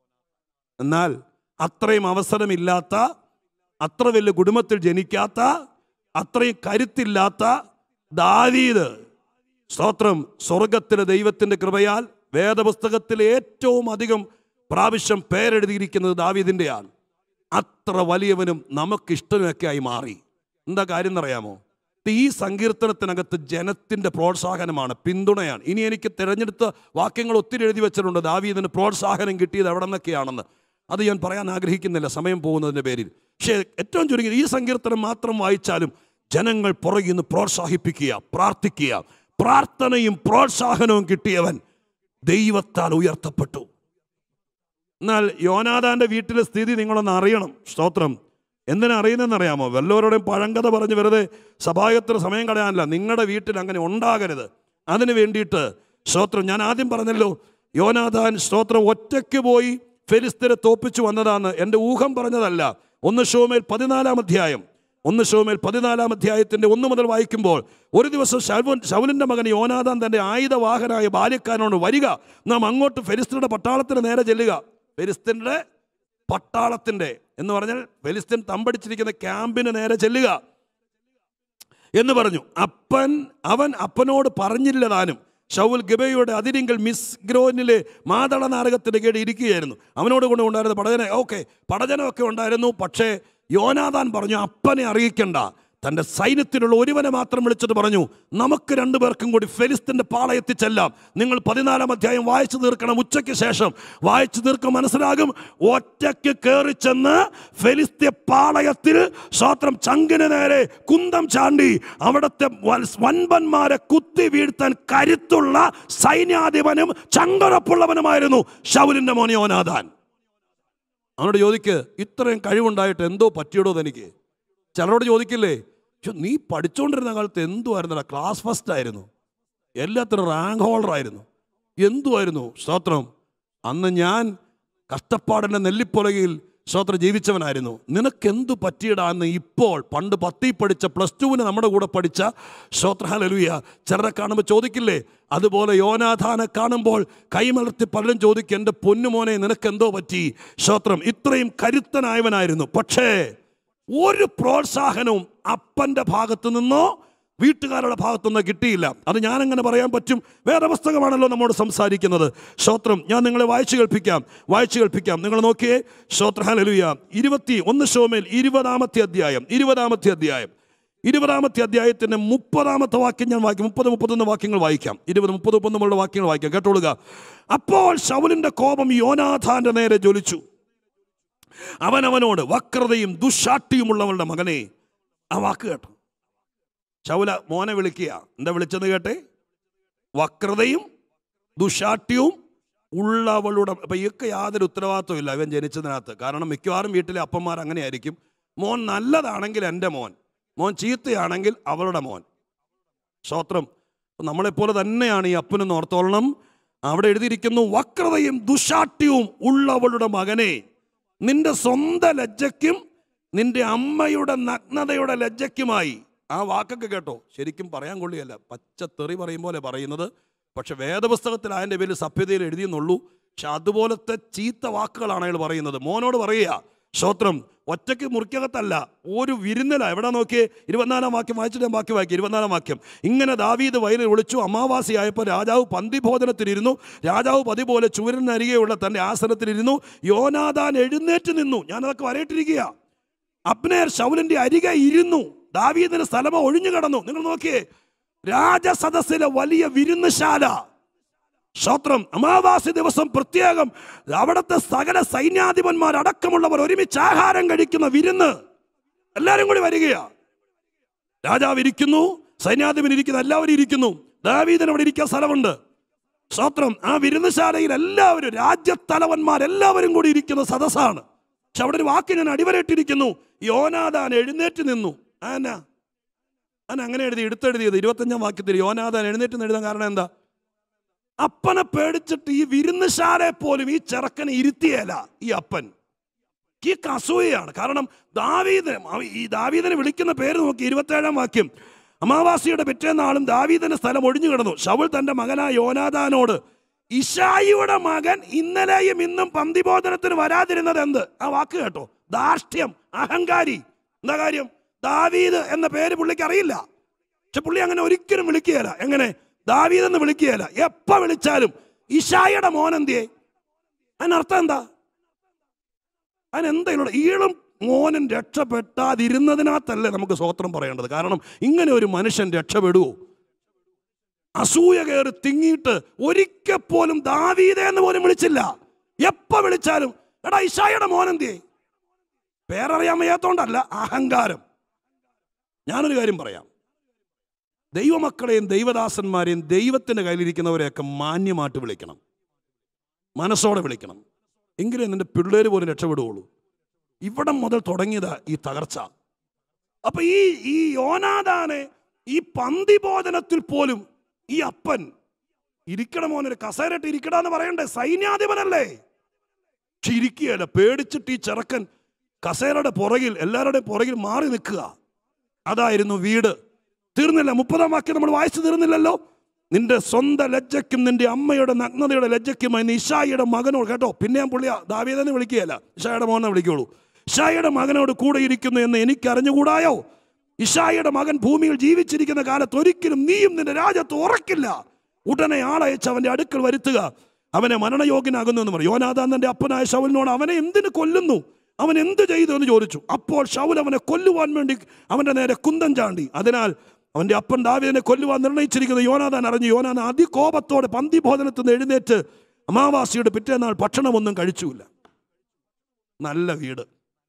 എന്നാൽ അത്രയും അവസരമില്ലാത്ത അത്ര വലിയ കുടുംബത്തിൽ ജനിക്കാത്ത അത്രയും കരുത്തില്ലാത്ത ദാവീദ് സ്തോത്രം സ്വർഗത്തിലെ ദൈവത്തിൻ്റെ കൃപയാൽ വേദപുസ്തകത്തിൽ ഏറ്റവും അധികം പ്രാവശ്യം പേരെഴുതിയിരിക്കുന്നത് ദാവീദിൻ്റെയാണ് അത്ര വലിയവനും നമുക്കിഷ്ടമൊക്കെ ആയി മാറി എന്താ കാര്യം എന്നറിയാമോ ഇത് ഈ സങ്കീർത്തനത്തിനകത്ത് ജനത്തിൻ്റെ പ്രോത്സാഹനമാണ് പിന്തുണയാണ് ഇനി എനിക്ക് തിരഞ്ഞെടുത്ത വാക്യങ്ങൾ ഒത്തിരി എഴുതി വെച്ചിട്ടുണ്ട് ദാവീദിന് പ്രോത്സാഹനം കിട്ടിയത് എവിടെ നിന്നൊക്കെയാണെന്ന് അത് ഞാൻ പറയാൻ ആഗ്രഹിക്കുന്നില്ല സമയം പോകുന്നതിൻ്റെ പേരിൽ പക്ഷേ ഏറ്റവും ചുരുങ്ങിയത് ഈ സങ്കീർത്തനം മാത്രം വായിച്ചാലും ജനങ്ങൾ പുറകിൽ നിന്ന് പ്രോത്സാഹിപ്പിക്കുക പ്രാർത്ഥിക്കുക പ്രാർത്ഥനയും പ്രോത്സാഹനവും കിട്ടിയവൻ ദൈവത്താൽ ഉയർത്തപ്പെട്ടു എന്നാൽ യോനാദാന്റെ വീട്ടിലെ സ്ഥിതി നിങ്ങളൊന്ന് അറിയണം സ്തോത്രം എന്തിനാ അറിയുന്നതെന്ന് അറിയാമോ വല്ലവരുടെയും പഴങ്കഥ പറഞ്ഞ് വെറുതെ സഭായത്തിന് സമയം കളയാനല്ല നിങ്ങളുടെ വീട്ടിൽ അങ്ങനെ ഉണ്ടാകരുത് അതിന് വേണ്ടിയിട്ട് സ്തോത്രം ഞാൻ ആദ്യം പറഞ്ഞല്ലോ യോനാദാൻ സ്തോത്രം ഒറ്റയ്ക്ക് പോയി ഫെലിസ്തരെ തോപ്പിച്ചു വന്നതാണ് എൻ്റെ ഊഹം പറഞ്ഞതല്ല ഒന്ന് ഷോമേൽ പതിനാലാം അധ്യായം ഒന്ന് ഷോമേൽ പതിനാലാം അധ്യായത്തിന്റെ ഒന്ന് മുതൽ വായിക്കുമ്പോൾ ഒരു ദിവസം ശൗവൻ ശൗലിന്റെ മകൻ യോനാദാൻ തന്റെ ആയുധവാഹനായ ബാല്യക്കാരനോട് വരിക നാം അങ്ങോട്ട് ഫെലിസ്തീനയുടെ പട്ടാളത്തിന് നേരെ ചെല്ലുക ഫെലിസ്തീൻ്റെ പട്ടാളത്തിന്റെ എന്ന് പറഞ്ഞാൽ ഫെലിസ്തീൻ തമ്പടിച്ചിരിക്കുന്ന ക്യാമ്പിന് നേരെ ചെല്ലുക എന്ന് പറഞ്ഞു അപ്പൻ അവൻ അപ്പനോട് പറഞ്ഞില്ല താനും ഷൗൽ ഗബയുടെ അതിരിങ്കൽ മിസ്ഗ്രോനിലെ മാതള നാരകത്തിന്റെ കീഴിൽ ഇരിക്കുകയായിരുന്നു അവനോട് കൊണ്ട് ഉണ്ടായിരുന്ന പടജന ഓക്കെ പടജനമൊക്കെ ഉണ്ടായിരുന്നു പക്ഷേ യോനാദാൻ പറഞ്ഞു അപ്പനെ അറിയിക്കണ്ട തൻ്റെ സൈന്യത്തിലുള്ള ഒരുവനെ മാത്രം വിളിച്ചിട്ട് പറഞ്ഞു നമുക്ക് രണ്ടുപേർക്കും കൂടി ഫെലിസ്തിൻ്റെ പാളയത്തിൽ ചെല്ലാം നിങ്ങൾ പതിനാലാം അധ്യായം വായിച്ചു തീർക്കണം ഉച്ചയ്ക്ക് ശേഷം വായിച്ചു തീർക്കും മനസ്സിലാകും ഒറ്റയ്ക്ക് കയറി ചെന്ന് ഫെലിസ്ത്യ പാളയത്തിൽ സ്വത്രം ചങ്കിന് നേരെ കുന്തം ചാണ്ടി അവിടുത്തെ വൽ- വൻപന്മാരെ കുത്തി വീഴ്ത്താൻ കരുത്തുള്ള സൈന്യാധിപനും ചങ്കുറപ്പുള്ളവനുമായിരുന്നു ഷൗലിന്റെ മോൻ യോനാദാൻ അവനോട് ചോദിക്ക് ഇത്രയും കഴിവുണ്ടായിട്ട് എന്തോ പറ്റിയടോ തനിക്ക് ചിലരോട് ചോദിക്കില്ലേ "ശ്ശോ, നീ പഠിച്ചുകൊണ്ടിരുന്ന കാലത്ത് എന്തുവായിരുന്നടാ ക്ലാസ് ഫസ്റ്റ് ആയിരുന്നു എല്ലാത്തിനും റാങ്ക് ഹോൾഡർ ആയിരുന്നു എന്തുമായിരുന്നു സ്തോത്രം അന്ന് ഞാൻ കഷ്ടപ്പാടിൻ്റെ നെല്ലിപ്പൊലകയിൽ സ്തോത്രം ജീവിച്ചവനായിരുന്നു നിനക്കെന്തു പറ്റിയിടാന്ന് ഇപ്പോൾ പണ്ട് പത്തിൽ പഠിച്ച പ്ലസ് ടുവിന് നമ്മുടെ കൂടെ പഠിച്ച ശ്രോത്രഹാലലുയ ചിലരെ കാണുമ്പോൾ ചോദിക്കില്ലേ അതുപോലെ യോനാഥാനെ കാണുമ്പോൾ കൈമലർത്തി പലരും ചോദിക്കും എൻ്റെ പൊന്നുമോനെ നിനക്കെന്തോ പറ്റി ശ്രോത്രം ഇത്രയും കരുത്തനായവനായിരുന്നു പക്ഷേ ഒരു പ്രോത്സാഹനവും അപ്പൻ്റെ ഭാഗത്തു നിന്നോ വീട്ടുകാരുടെ ഭാഗത്തുനിന്ന് കിട്ടിയില്ല അത് ഞാൻ അങ്ങനെ പറയാൻ പറ്റും വേദപുസ്തകമാണല്ലോ നമ്മോട് സംസാരിക്കുന്നത് ശ്രോത്രം ഞാൻ നിങ്ങളെ വായിച്ചു കേൾപ്പിക്കാം വായിച്ചു കേൾപ്പിക്കാം നിങ്ങൾ നോക്കിയേ ശ്രോത്ര ഹലലുയ ഇരുപത്തി ഒന്ന് ഷോമേൽ ഇരുപതാമത്തെ അധ്യായം ഇരുപതാമത്തെ അധ്യായം ഇരുപതാമത്തെ അധ്യായത്തിന്റെ മുപ്പതാമത്തെ വാക്യം ഞാൻ വായിക്കും മുപ്പത് മുപ്പത്തൊന്ന് വാക്യങ്ങൾ വായിക്കാം ഇരുപത് മുപ്പത് മുപ്പത്തൊന്നുള്ള വാക്യങ്ങൾ വായിക്കാം കേട്ടോളുക അപ്പോൾ ശൗലിന്റെ കോപം യോനാഥാന്റെ നേരെ ജ്വലിച്ചു അവനവനോട് വക്രതയും ദുശാട്ടിയുമുള്ളവളുടെ മകനെ ആ വാക്ക് കേട്ടോ ശൗല മോനെ വിളിക്കുക എന്താ വിളിച്ചത് കേട്ടെ വക്രതയും ദുശാട്ടിയും ഉള്ളവളുടെ അപ്പൊ ഇയൊക്കെ യാതൊരു ഉത്തരവാദിത്വം ഇല്ല ഇവൻ ജനിച്ചതിനകത്ത് കാരണം മിക്കവാറും വീട്ടിലെ അപ്പന്മാർ അങ്ങനെയായിരിക്കും മോൻ നല്ലതാണെങ്കിൽ എൻ്റെ മോൻ മോൻ ചീത്തയാണെങ്കിൽ അവളുടെ മോൻ സ്തോത്രം നമ്മളെപ്പോലെ തന്നെയാണ് ഈ അപ്പനെന്ന് ഓർത്തോളണം അവിടെ എഴുതിയിരിക്കുന്നു വക്രതയും ദുശാട്ടിയും ഉള്ളവളുടെ മകനെ നിന്റെ സ്വന്തം ലജ്ജയ്ക്കും നിന്റെ അമ്മയുടെ നഗ്നതയുടെ ലജ്ജയ്ക്കുമായി ആ വാക്കൊക്കെ കേട്ടോ ശരിക്കും പറയാൻ കൊള്ളിയല്ല പച്ച തെറി പറയും പോലെ പറയുന്നത് പക്ഷെ വേദപുസ്തകത്തിൽ അതിൻ്റെ പേരിൽ സഭ്യതയിൽ എഴുതിയെന്നുള്ളൂ പക്ഷെ അതുപോലത്തെ ചീത്ത വാക്കുകളാണ് അയാൾ പറയുന്നത് മോനോട് പറയുക സ്തോത്രം ഒറ്റയ്ക്ക് മുറിക്കകത്തല്ല ഒരു വിരുന്നല എവിടെ നോക്കിയേ ഇരുപത്തിനാലാം വാക്യം വായിച്ചിട്ട് ഞാൻ ബാക്കി വാക്യം ഇരുപത്തിനാലാം വാക്യം ഇങ്ങനെ ദാവീദ് വയലിൽ ഒളിച്ചു അമാവാസിയായപ്പോൾ രാജാവ് പന്തിഭോജനത്തിലിരുന്നു രാജാവ് പതിപോലെ ചുവരിനരികെയുള്ള തൻ്റെ ആസനത്തിലിരുന്നു യോനാദാൻ എഴുന്നേറ്റ് നിന്നു ഞാനതൊക്കെ വരയിട്ടിരിക്കുക അബ്നേർ ശൗലിന്റെ അരികെ ഇരുന്നു ദാവീദിന് സ്ഥലമോ ഒഴിഞ്ഞു കിടന്നു നിങ്ങൾ നോക്കിയേ രാജസദസ്സിലെ വലിയ വിരുന്നുശാല സ്തോത്രം അമാവാസി ദിവസം പ്രത്യേകം അവിടുത്തെ സകല സൈന്യാധിപന്മാർ അടക്കമുള്ളവർ ഒരുമിച്ച് ആഹാരം കഴിക്കുന്ന വിരുന്ന് എല്ലാവരും കൂടി വരികയാ രാജാവ് ഇരിക്കുന്നു സൈന്യാധിപൻ ഇരിക്കുന്നു എല്ലാവരും ഇരിക്കുന്നു ദാവീദൻ അവിടെ ഇരിക്കാൻ സ്ഥലമുണ്ട് സ്തോത്രം ആ വിരുന്നുശാലയിൽ എല്ലാവരും രാജ്യത്തലവന്മാരെല്ലാവരും കൂടി ഇരിക്കുന്ന സദസ്സാണ് പക്ഷെ അവിടെ ഒരു വാക്ക് ഞാൻ അടിവരയിട്ടിരിക്കുന്നു യോനാദാൻ എഴുന്നേറ്റ് നിന്നു ആന ഞാൻ അങ്ങനെ എഴുതി എടുത്തെഴുതിയത് ഇരുപത്തഞ്ചാം വാക്യത്തിൽ യോനാദാൻ എഴുന്നേറ്റ് നിന്ന് എഴുതാൻ കാരണം എന്താ അപ്പനെ പേടിച്ചിട്ട് ഈ വിരുന്നുശാലെ പോലും ഈ ചെറുക്കനെ ഇരുത്തിയല്ല ഈ അപ്പൻ ഈ അസൂയയാണ് കാരണം ദാവീദ് ഈ ദാവീദിനെ വിളിക്കുന്ന പേര് നോക്കി ഇരുപത്തേഴാം വാക്യം അമാവാസിയുടെ പിറ്റേന്നാളും ദാവീദിന്റെ സ്ഥലം ഒഴിഞ്ഞു കിടന്നു ഷൗൽ തന്റെ മകനായ യോനാദാനോട് ഇഷായിയുടെ മകൻ ഇന്നലെയും ഇന്നും പന്തിബോധനത്തിന് വരാതിരുന്നത് എന്ത് ആ വാക്ക് കേട്ടോ ധാർഷ്ട്യം അഹങ്കാരി എന്താ കാര്യം ദാവീദ് എന്ന പേര് പുള്ളിക്ക് അറിയില്ല പക്ഷെ പുള്ളി അങ്ങനെ ഒരിക്കലും വിളിക്കുകയില്ല എങ്ങനെ ദാവീദ് എന്ന് വിളിക്കുകയില്ല എപ്പ വിളിച്ചാലും ഇഷായിയുടെ മോൻ എന്തിയെ അതിനർത്ഥം എന്താ അതിനെന്തെങ്കിലും ഈളും മോനൻ രക്ഷപ്പെട്ടാതിരുന്നതിനകത്തല്ലേ നമുക്ക് സ്വോത്രം പറയേണ്ടത് കാരണം ഇങ്ങനെ ഒരു മനുഷ്യൻ രക്ഷപ്പെടുവോ അസൂയ കയറി തിങ്ങിയിട്ട് ഒരിക്കൽ പോലും ദാവീദ എന്ന് പോലും വിളിച്ചില്ല എപ്പ വിളിച്ചാലും എടാ ഇഷായുടെ മോൻ എന്തിയെ പേരറിയാൻ വയ്യാത്തോണ്ടല്ല അഹങ്കാരം ഞാനൊരു കാര്യം പറയാം ദൈവമക്കളെയും ദൈവദാസന്മാരെയും ദൈവത്തിൻ്റെ കയ്യിലിരിക്കുന്നവരെയൊക്കെ മാന്യമായിട്ട് വിളിക്കണം മനസ്സോടെ വിളിക്കണം എങ്കിലേ നിന്റെ പിള്ളേർ പോലും രക്ഷപ്പെടുകയുള്ളൂ ഇവിടം മുതൽ തുടങ്ങിയതാ ഈ തകർച്ച അപ്പൊ ഈ ഈ യോനാദാനെ ഈ പന്തിബോധനത്തിൽ പോലും ഈ അപ്പൻ ഇരിക്കണ മോനൊരു കസേരട്ട് ഇരിക്കടാന്ന് പറയണ്ടേ സൈന്യാധിപനല്ലേ പക്ഷെ ഇരിക്കുകയല്ല പേടിച്ചിട്ട് ഈ ചെറുക്കൻ കസേരയുടെ പുറകിൽ എല്ലാവരുടെയും പുറകിൽ മാറി നിൽക്കുക അതായിരുന്നു വീട് തീർന്നില്ല മുപ്പതാം വാക്യം നമ്മൾ വായിച്ചു തീർന്നില്ലല്ലോ നിന്റെ സ്വന്തം ലജ്ജയ്ക്കും നിന്റെ അമ്മയുടെ നഗ്നതയുടെ ലജ്ജയ്ക്കുമായി നീ ഇഷായിയുടെ മകനോട് കേട്ടോ പിന്നെ ഞാൻ പുള്ളിയ ദാവീദനെ വിളിക്കുകയല്ല ഇഷായുടെ മോനെ വിളിക്കുള്ളൂ ഇഷായിയുടെ മകനോട് കൂടെ ഇരിക്കുന്നു എന്ന് എനിക്ക് അറിഞ്ഞുകൂടായോ ഇഷായിയുടെ മകൻ ഭൂമിയിൽ ജീവിച്ചിരിക്കുന്ന കാലത്ത് ഒരിക്കലും നീയും നിന്റെ രാജ്യത്ത് ഉറക്കില്ല ഉടനെ ആളയച്ച് അവന്റെ അടുക്കൽ വരുത്തുക അവനെ മരണയോഗ്യനാകുന്നു എന്ന് പറയും യോനാഥാൻ തന്റെ അപ്പനായ ശൗലിനോട് അവനെ എന്തിനു കൊല്ലുന്നു അവൻ എന്ത് ചെയ്തു എന്ന് ചോദിച്ചു അപ്പോൾ ഷൗൽ അവനെ കൊല്ലുവാൻ വേണ്ടി അവന്റെ നേരെ കുന്തം ചാണ്ടി അതിനാൽ അവന്റെ അപ്പൻ ദാവീദിനെ കൊല്ലുവാൻ നിർണയിച്ചിരിക്കുന്ന യോനാഥാൻ അറിഞ്ഞു യോനാഥൻ അതികോപത്തോടെ പന്തിഭോജനത്തിൽ നിന്ന് എഴുന്നേറ്റ് അമാവാസിയുടെ പിറ്റേന്നാൾ ഭക്ഷണമൊന്നും കഴിച്ചുമില്ല നല്ല വീട്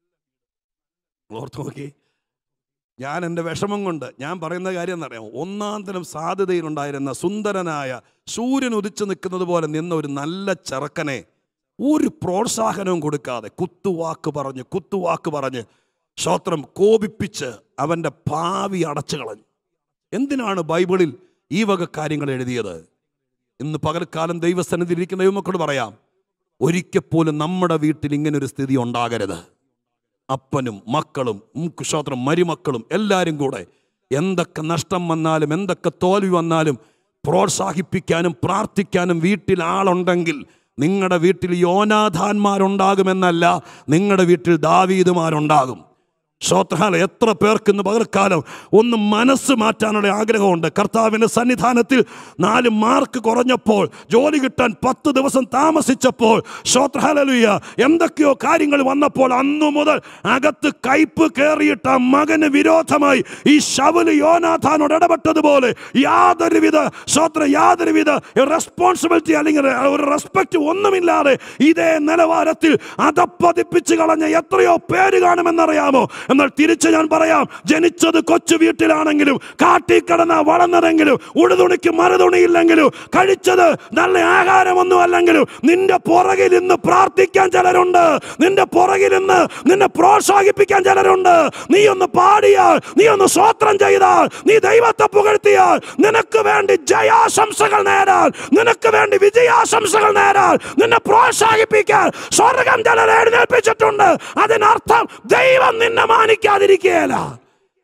ഓർത്ത് നോക്കി ഞാൻ എൻ്റെ വിഷമം കൊണ്ട് ഞാൻ പറയുന്ന കാര്യം എന്നറിയാമോ ഒന്നാം തരം സാധ്യതയിലുണ്ടായിരുന്ന സുന്ദരനായ സൂര്യൻ ഉദിച്ചു നിൽക്കുന്നത് പോലെ നിന്ന ഒരു നല്ല ചെറുക്കനെ ഒരു പ്രോത്സാഹനവും കൊടുക്കാതെ കുത്തുവാക്ക് പറഞ്ഞ് കുത്തുവാക്ക് പറഞ്ഞ് ശ്രോത്രം കോപിപ്പിച്ച് അവൻ്റെ ഭാവി അടച്ചു കളഞ്ഞു എന്തിനാണ് ബൈബിളിൽ ഈ വക കാര്യങ്ങൾ എഴുതിയത് ഇന്ന് പകൽക്കാലം ദൈവസന്നിധിയിൽ ഇരിക്കുന്ന ദൈവമക്കളോട് പറയാം ഒരിക്കൽ പോലും നമ്മുടെ വീട്ടിൽ ഇങ്ങനെ ഒരു സ്ഥിതി ഉണ്ടാകരുത് അപ്പനും മക്കളും ശ്രോത്രം മരുമക്കളും എല്ലാവരും കൂടെ എന്തൊക്കെ നഷ്ടം വന്നാലും എന്തൊക്കെ തോൽവി വന്നാലും പ്രോത്സാഹിപ്പിക്കാനും പ്രാർത്ഥിക്കാനും വീട്ടിൽ ആളുണ്ടെങ്കിൽ നിങ്ങളുടെ വീട്ടിൽ യോനാഥാന്മാരുണ്ടാകുമെന്നല്ല നിങ്ങളുടെ വീട്ടിൽ ദാവീദുമാരുണ്ടാകും ശ്രോത്രഹാല എത്ര പേർക്ക് ഇന്ന് പകൽക്കാലം ഒന്ന് മനസ്സ് മാറ്റാനുള്ള ആഗ്രഹമുണ്ട് കർത്താവിൻ്റെ സന്നിധാനത്തിൽ നാല് മാർക്ക് കുറഞ്ഞപ്പോൾ ജോലി കിട്ടാൻ പത്ത് ദിവസം താമസിച്ചപ്പോൾ ശ്രോത്രഹാലലുയ്യ എന്തൊക്കെയോ കാര്യങ്ങൾ വന്നപ്പോൾ അന്നു മുതൽ അകത്ത് കയ്പ് കയറിയിട്ട് ആ മകന് വിരോധമായി ഈ ശവല് യോനാഥാനോട് ഇടപെട്ടതുപോലെ യാതൊരുവിധ ശ്രോത്ര യാതൊരുവിധ റെസ്പോൺസിബിലിറ്റി അല്ലെങ്കിൽ ഒരു റെസ്പെക്റ്റ് ഒന്നുമില്ലാതെ ഇതേ നിലവാരത്തിൽ അതപ്പതിപ്പിച്ച് കളഞ്ഞ എത്രയോ പേര് കാണുമെന്നറിയാമോ എന്നാൽ തിരിച്ച് ഞാൻ പറയാം ജനിച്ചത് കൊച്ചു വീട്ടിലാണെങ്കിലും കാട്ടിൽ കിടന്ന വളർന്നതെങ്കിലും ഉടുതുണിക്ക് മറുതുണിയില്ലെങ്കിലും കഴിച്ചത് നല്ല ആഹാരമൊന്നും അല്ലെങ്കിലും നിന്റെ പുറകിൽ ഇന്ന് പ്രാർത്ഥിക്കാൻ ചിലരുണ്ട് നിന്റെ പുറകിൽ ഇന്ന് നിന്നെ പ്രോത്സാഹിപ്പിക്കാൻ ചിലരുണ്ട് നീ ഒന്ന് പാടിയാൽ നീ ഒന്ന് സ്വോത്രം ചെയ്താൽ നീ ദൈവത്തെ പുകഴ്ത്തിയാൽ നിനക്ക് വേണ്ടി ജയാശംസകൾ നേരാൻ നിനക്ക് വേണ്ടി വിജയാശംസകൾ നേരാൻ നിന്നെ പ്രോത്സാഹിപ്പിക്കാൻ സ്വർഗം ചിലരെ എഴുന്നേൽപ്പിച്ചിട്ടുണ്ട് അതിനർത്ഥം ദൈവം നിന്നെ മാനിക്കാതിരിക്കുകയല്ല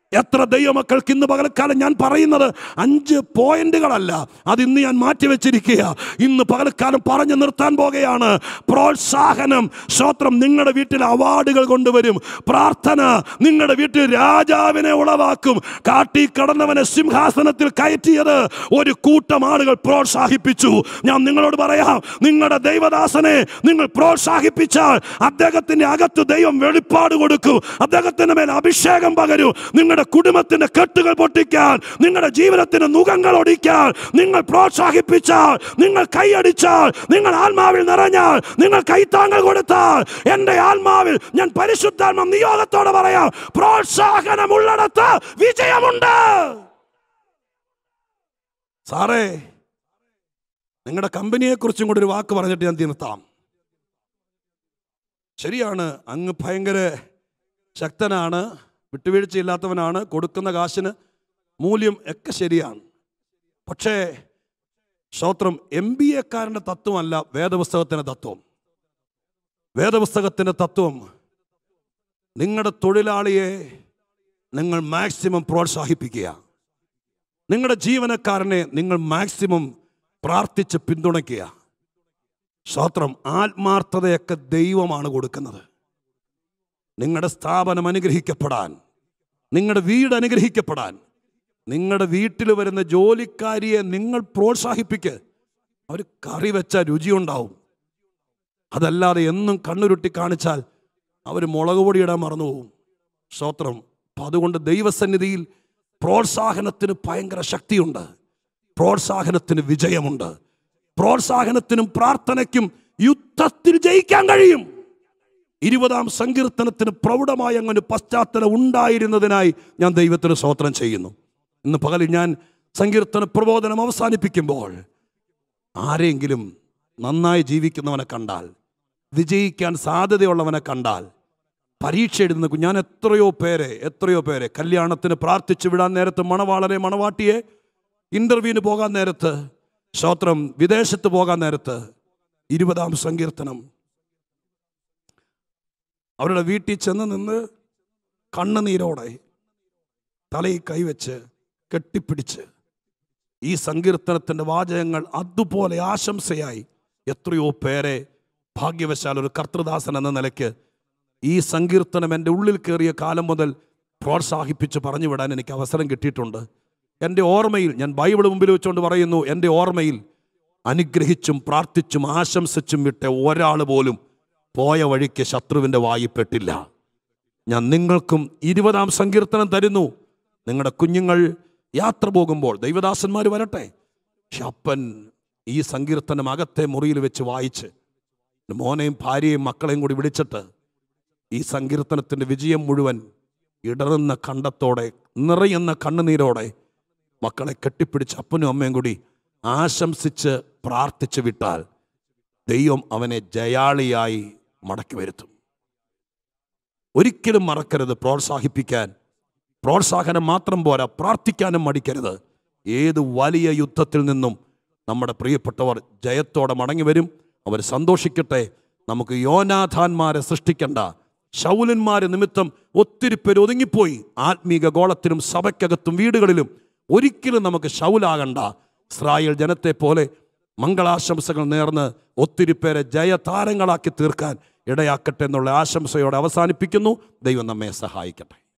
എത്ര ദൈവമക്കൾക്ക് ഇന്ന് പകൽക്കാലം ഞാൻ പറയുന്നത് അഞ്ച് പോയിന്റുകളല്ല അത് ഇന്ന് ഞാൻ മാറ്റിവെച്ചിരിക്കുക ഇന്ന് പകൽക്കാലം പറഞ്ഞു നിർത്താൻ പോകുകയാണ് പ്രോത്സാഹനം ശ്രോത്രം നിങ്ങളുടെ വീട്ടിൽ അവാർഡുകൾ കൊണ്ടുവരും പ്രാർത്ഥന നിങ്ങളുടെ വീട്ടിൽ രാജാവിനെ ഉളവാക്കും കാട്ടി കടന്നവനെ സിംഹാസനത്തിൽ കയറ്റിയത് ഒരു കൂട്ടം ആളുകൾ പ്രോത്സാഹിപ്പിച്ചു ഞാൻ നിങ്ങളോട് പറയാം നിങ്ങളുടെ ദൈവദാസനെ നിങ്ങൾ പ്രോത്സാഹിപ്പിച്ചാൽ അദ്ദേഹത്തിന്റെ അകത്ത് ദൈവം വെളിപ്പാട് കൊടുക്കും അദ്ദേഹത്തിന്റെ മേൽ അഭിഷേകം പകരും നിങ്ങളുടെ കുടുംബത്തിന്റെ കെട്ടുകൾ പൊട്ടിക്കാൻ നിങ്ങളുടെ ജീവിതത്തിന്റെ മുഖങ്ങൾ ഒടിക്കാൻ നിങ്ങൾ പ്രോത്സാഹിപ്പിച്ചാൽ നിങ്ങൾ കൈയടിച്ചാൽ നിങ്ങൾ ആത്മാവിൽ നിറഞ്ഞാൽ നിങ്ങൾ കൈത്താങ്ങൾ കൊടുത്താൽ എന്റെ ആത്മാവിൽ ഞാൻ പരിശുദ്ധാത്മ നിയോഗത്തോടെ പറയാം പ്രോത്സാഹനമുള്ളിടത്ത് വിജയമുണ്ട് സാറേ നിങ്ങളുടെ കമ്പനിയെ കുറിച്ചും കൂടി ഒരു വാക്ക് പറഞ്ഞിട്ട് ഞാൻ നിർത്താം ശരിയാണ് അങ്ങ് ഭയങ്കര ശക്തനാണ് വിട്ടുവീഴ്ചയില്ലാത്തവനാണ് കൊടുക്കുന്ന കാശിന് മൂല്യം ഒക്കെ ശരിയാണ് പക്ഷേ ശ്രോത്രം എം ബി എക്കാരൻ്റെ തത്വമല്ല വേദപുസ്തകത്തിൻ്റെ തത്വം വേദപുസ്തകത്തിൻ്റെ തത്വം നിങ്ങളുടെ തൊഴിലാളിയെ നിങ്ങൾ മാക്സിമം പ്രോത്സാഹിപ്പിക്കുക നിങ്ങളുടെ ജീവനക്കാരനെ നിങ്ങൾ മാക്സിമം പ്രാർത്ഥിച്ച് പിന്തുണയ്ക്കുക സ്തോത്രം ആത്മാർത്ഥതയൊക്കെ ദൈവമാണ് കൊടുക്കുന്നത് നിങ്ങളുടെ സ്ഥാപനം അനുഗ്രഹിക്കപ്പെടാൻ നിങ്ങളുടെ വീട് അനുഗ്രഹിക്കപ്പെടാൻ നിങ്ങളുടെ വീട്ടിൽ വരുന്ന ജോലിക്കാരിയെ നിങ്ങൾ പ്രോത്സാഹിപ്പിക്ക് അവർ കറി വെച്ച രുചിയുണ്ടാവും അതല്ലാതെ എന്നും കണ്ണുരുട്ടി കാണിച്ചാൽ അവർ മുളക് പൊടിയിടാൻ മറന്നുപോകും സ്തോത്രം അപ്പം അതുകൊണ്ട് ദൈവസന്നിധിയിൽ പ്രോത്സാഹനത്തിന് ഭയങ്കര ശക്തിയുണ്ട് പ്രോത്സാഹനത്തിന് വിജയമുണ്ട് പ്രോത്സാഹനത്തിനും പ്രാർത്ഥനയ്ക്കും യുദ്ധത്തിൽ ജയിക്കാൻ കഴിയും ഇരുപതാം സങ്കീർത്തനത്തിന് പ്രൗഢമായ അങ്ങനെ പശ്ചാത്തലം ഉണ്ടായിരുന്നതിനായി ഞാൻ ദൈവത്തിന് സ്തോത്രം ചെയ്യുന്നു ഇന്ന് പകലിൽ ഞാൻ സങ്കീർത്തന പ്രബോധനം അവസാനിപ്പിക്കുമ്പോൾ ആരെങ്കിലും നന്നായി ജീവിക്കുന്നവനെ കണ്ടാൽ വിജയിക്കാൻ സാധ്യതയുള്ളവനെ കണ്ടാൽ പരീക്ഷ എഴുതുന്ന കു- ഞാൻ എത്രയോ പേരെ എത്രയോ പേരെ കല്യാണത്തിന് പ്രാർത്ഥിച്ചു വിടാൻ നേരത്ത് മണവാളനെ മണവാട്ടിയെ ഇന്റർവ്യൂവിന് പോകാൻ നേരത്ത് ശ്രോത്രം വിദേശത്ത് പോകാൻ നേരത്ത് ഇരുപതാം സങ്കീർത്തനം അവരുടെ വീട്ടിൽ ചെന്ന് നിന്ന് കണ്ണുനീരോടെ തലയിൽ കൈവച്ച് കെട്ടിപ്പിടിച്ച് ഈ സങ്കീർത്തനത്തിൻ്റെ വാചകങ്ങൾ അതുപോലെ ആശംസയായി എത്രയോ പേരെ ഭാഗ്യവശാൽ ഒരു കർത്തൃദാസൻ എന്ന നിലയ്ക്ക് ഈ സങ്കീർത്തനം എൻ്റെ ഉള്ളിൽ കയറിയ കാലം മുതൽ പ്രോത്സാഹിപ്പിച്ച് പറഞ്ഞു വിടാൻ എനിക്ക് അവസരം കിട്ടിയിട്ടുണ്ട് എൻ്റെ ഓർമ്മയിൽ ഞാൻ ബൈബിൾ മുമ്പിൽ വെച്ചുകൊണ്ട് പറയുന്നു എൻ്റെ ഓർമ്മയിൽ അനുഗ്രഹിച്ചും പ്രാർത്ഥിച്ചും ആശംസിച്ചും വിട്ട ഒരാൾ പോലും പോയ വഴിക്ക് ശത്രുവിൻ്റെ വായിപ്പെട്ടില്ല ഞാൻ നിങ്ങൾക്കും ഇരുപതാം സങ്കീർത്തനം തരുന്നു നിങ്ങളുടെ കുഞ്ഞുങ്ങൾ യാത്ര പോകുമ്പോൾ ദൈവദാസന്മാർ വരട്ടെ പക്ഷെ അപ്പൻ ഈ സങ്കീർത്തനം അകത്തെ മുറിയിൽ വെച്ച് വായിച്ച് മോനെയും ഭാര്യയും മക്കളെയും കൂടി വിളിച്ചിട്ട് ഈ സങ്കീർത്തനത്തിൻ്റെ വിജയം മുഴുവൻ ഇടറുന്ന കണ്ടത്തോടെ നിറയുന്ന കണ്ണുനീരോടെ മക്കളെ കെട്ടിപ്പിടിച്ച് അപ്പനും അമ്മയും കൂടി ആശംസിച്ച് പ്രാർത്ഥിച്ച് വിട്ടാൽ ദൈവം അവനെ ജയാളിയായി മടക്കി വരുത്തും ഒരിക്കലും മറക്കരുത് പ്രോത്സാഹിപ്പിക്കാൻ പ്രോത്സാഹനം മാത്രം പോരാ പ്രാർത്ഥിക്കാനും മടിക്കരുത് ഏത് വലിയ യുദ്ധത്തിൽ നിന്നും നമ്മുടെ പ്രിയപ്പെട്ടവർ ജയത്തോടെ മടങ്ങി വരും അവർ സന്തോഷിക്കട്ടെ നമുക്ക് യോനാഥാന്മാരെ സൃഷ്ടിക്കണ്ട ശൗലന്മാരെ നിമിത്തം ഒത്തിരി പേര് ഒതുങ്ങിപ്പോയി ആത്മീക ഗോളത്തിലും സഭയ്ക്കകത്തും വീടുകളിലും ഒരിക്കലും നമുക്ക് ശൗലാകണ്ട ഇസ്രായേൽ ജനത്തെ പോലെ മംഗളാശംസകൾ നേർന്ന് ഒത്തിരി പേരെ ജയതാരങ്ങളാക്കി തീർക്കാൻ ഇടയാക്കട്ടെ എന്നുള്ള ആശംസയോടെ അവസാനിപ്പിക്കുന്നു ദൈവം നമ്മെ സഹായിക്കട്ടെ